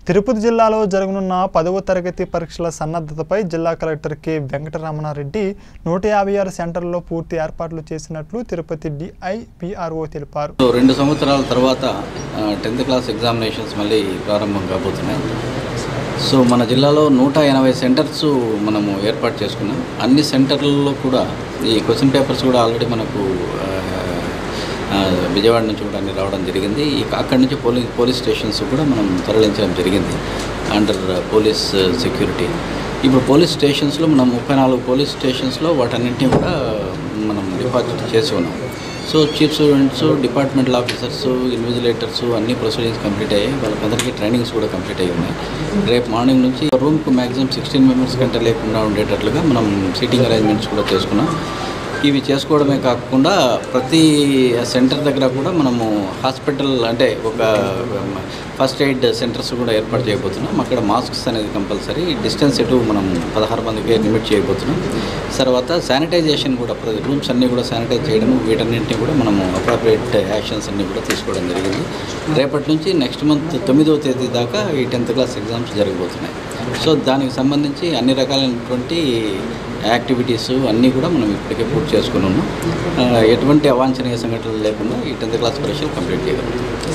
తిరుపతి జిల్లాలో జరగనున్న పదవ తరగతి పరీక్షల సన్నద్ధతపై జిల్లా కలెక్టర్ కె వెంకటరమణారెడ్డి నూట యాభై ఆరు సెంటర్లలో పూర్తి ఏర్పాట్లు చేసినట్లు తిరుపతి డిఐపిఆర్ఓ తెలిపారు సో రెండు సంవత్సరాల తర్వాత టెన్త్ క్లాస్ ఎగ్జామినేషన్స్ మళ్ళీ ప్రారంభం కాబోతున్నాయి సో మన జిల్లాలో నూట ఎనభై సెంటర్స్ మనము ఏర్పాటు చేసుకున్నాం అన్ని సెంటర్లలో కూడా ఈ క్వశ్చన్ పేపర్స్ కూడా ఆల్రెడీ మనకు ఆ, ఆ, విజయవాడ నుంచి కూడా అన్ని రావడం జరిగింది ఇక అక్కడి నుంచి పోలీస్ పోలీస్ స్టేషన్స్ కూడా మనం తరలించడం జరిగింది అండర్ పోలీస్ సెక్యూరిటీ ఇప్పుడు పోలీస్ స్టేషన్స్లో మనం ముప్పై నాలుగు పోలీస్ స్టేషన్స్లో వాటన్నింటినీ కూడా మనం డిపాజిట్ చేసి ఉన్నాం so chief students departmental officers invigilators అన్ని ప్రొసీడింగ్స్ కంప్లీట్ అయ్యాయి వాళ్ళకందరికీ ట్రైనింగ్స్ కూడా కంప్లీట్ అయ్యి ఉన్నాయి రేపు మార్నింగ్ నుంచి రూమ్కి మ్యాక్సిమం సిక్స్టీన్ మెంబర్స్ కంటే లేకుండా ఉండేటట్లుగా మనం సీటింగ్ అరేంజ్మెంట్స్ కూడా చేసుకున్నాం ఇవి చేసుకోవడమే కాకుండా ప్రతి సెంటర్ దగ్గర కూడా మనము హాస్పిటల్ అంటే ఒక ఫస్ట్ ఎయిడ్ సెంటర్స్ కూడా ఏర్పాటు చేయబోతున్నాం అక్కడ మాస్క్స్ అనేది కంపల్సరీ డిస్టెన్స్ ఎటు మనం పదహారు మందికి లిమిట్ చేయబోతున్నాం తర్వాత శానిటైజేషన్ కూడా ప్రతి రూమ్స్ అన్నీ కూడా శానిటైజ్ చేయడం వీటన్నింటినీ కూడా మనము అప్రాప్రియేట్ యాక్షన్స్ అన్నీ కూడా తీసుకోవడం జరిగింది రేపటి నుంచి నెక్స్ట్ మంత్ తొమ్మిదవ తేదీ దాకా ఈ టెన్త్ క్లాస్ ఎగ్జామ్స్ జరగబోతున్నాయి సో దానికి సంబంధించి అన్ని రకాలైనటువంటి యాక్టివిటీస్ అన్నీ కూడా మనం ఇప్పటికే పూర్తి చేసుకుని ఉన్నాం ఆ, ఎటువంటి అవాంఛనీయ సంఘటనలు లేకుండా ఈ టెన్త్ క్లాస్ పరీక్షలు కంప్లీట్ చేయగలుగుతాం